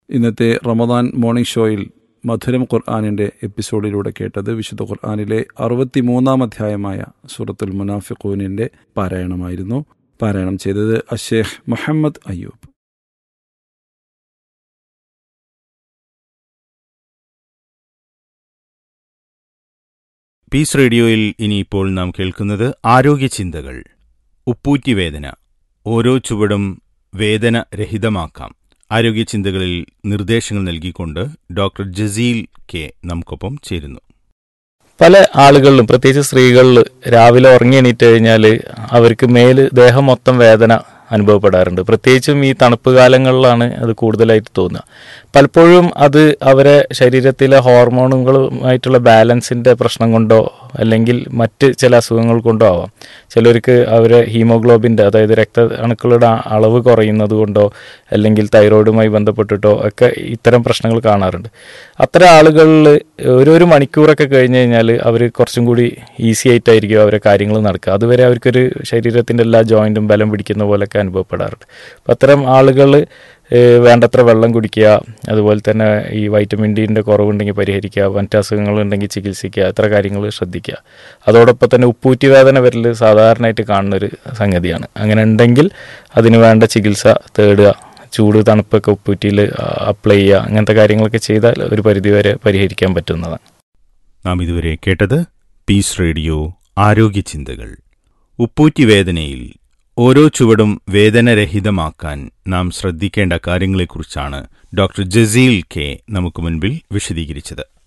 ഇന്നത്തെ റമദാൻ മോർണിംഗ് ഷോയിൽ മധുരം ഖുർആാനിൻ്റെ എപ്പിസോഡിലൂടെ കേട്ടത് വിശുദ്ധ ഖുർആാനിലെ അറുപത്തി മൂന്നാം അധ്യായമായ സൂറത്തുൽ മുനാഫിഖൂനിൻ്റെ പാരായണമായിരുന്നു പാരായണം ചെയ്തത് അഷേഖ് മുഹമ്മദ് അയ്യൂബ് പീസ് റേഡിയോയിൽ ഇനിയിപ്പോൾ നാം കേൾക്കുന്നത് ആരോഗ്യ ചിന്തകൾ ഉപ്പൂറ്റി വേദന ഓരോ ചുവടും വേദന രഹിതമാക്കാം ആരോഗ്യ ചിന്തകളിൽ നിർദ്ദേശങ്ങൾ നൽകിക്കൊണ്ട് ഡോക്ടർ ജസീൽ കെ നമുക്കൊപ്പം ചേരുന്നു പല ആളുകളിലും പ്രത്യേകിച്ച് സ്ത്രീകളിൽ രാവിലെ ഉറങ്ങി എണീറ്റ് കഴിഞ്ഞാൽ അവർക്ക് മേല് ദേഹം മൊത്തം വേദന അനുഭവപ്പെടാറുണ്ട് പ്രത്യേകിച്ചും ഈ തണുപ്പ് കാലങ്ങളിലാണ് അത് കൂടുതലായിട്ട് തോന്നുക പലപ്പോഴും അത് അവരെ ശരീരത്തിലെ ഹോർമോണുകളുമായിട്ടുള്ള ബാലൻസിൻ്റെ പ്രശ്നം കൊണ്ടോ അല്ലെങ്കിൽ മറ്റ് ചില അസുഖങ്ങൾ കൊണ്ടോ ആവാം ചിലർക്ക് അവരെ ഹീമോഗ്ലോബിൻ്റെ അതായത് രക്തഅണുക്കളുടെ അളവ് കുറയുന്നത് കൊണ്ടോ അല്ലെങ്കിൽ തൈറോയിഡുമായി ബന്ധപ്പെട്ടിട്ടോ ഒക്കെ ഇത്തരം പ്രശ്നങ്ങൾ കാണാറുണ്ട് അത്തരം ആളുകളിൽ ഒരു മണിക്കൂറൊക്കെ കഴിഞ്ഞ് കഴിഞ്ഞാൽ അവർ കുറച്ചും കൂടി ഈസി ആയിട്ടായിരിക്കും അവരെ കാര്യങ്ങൾ നടക്കുക അതുവരെ അവർക്കൊരു ശരീരത്തിൻ്റെ എല്ലാ ജോയിൻറ്റും ബലം പിടിക്കുന്ന പോലെയൊക്കെ അനുഭവപ്പെടാറുണ്ട് അപ്പം അത്തരം ആളുകൾ വേണ്ടത്ര വെള്ളം കുടിക്കുക അതുപോലെ തന്നെ ഈ വൈറ്റമിൻ ഡിൻ്റെ കുറവുണ്ടെങ്കിൽ പരിഹരിക്കുക മറ്റ് അസുഖങ്ങളുണ്ടെങ്കിൽ ചികിത്സിക്കുക ഇത്ര കാര്യങ്ങൾ ശ്രദ്ധിക്കുക അതോടൊപ്പം തന്നെ ഉപ്പൂറ്റി വേദന വരൽ സാധാരണയായിട്ട് കാണുന്ന ഒരു സംഗതിയാണ് അങ്ങനെ ഉണ്ടെങ്കിൽ അതിന് വേണ്ട ചികിത്സ തേടുക ചൂട് തണുപ്പൊക്കെ ഉപ്പൂറ്റിയിൽ അപ്ലൈ ചെയ്യുക അങ്ങനത്തെ കാര്യങ്ങളൊക്കെ ചെയ്താൽ ഒരു പരിധിവരെ പരിഹരിക്കാൻ പറ്റുന്നതാണ് നാം ഇതുവരെ കേട്ടത് പീസ് റേഡിയോ ആരോഗ്യ ചിന്തകൾ ഉപ്പൂറ്റി വേദനയിൽ ഓരോ ചുവടും വേദനരഹിതമാക്കാൻ നാം ശ്രദ്ധിക്കേണ്ട കാര്യങ്ങളെക്കുറിച്ചാണ് ഡോക്ടർ ജസീൽ കെ നമുക്ക് മുൻപിൽ വിശദീകരിച്ചത്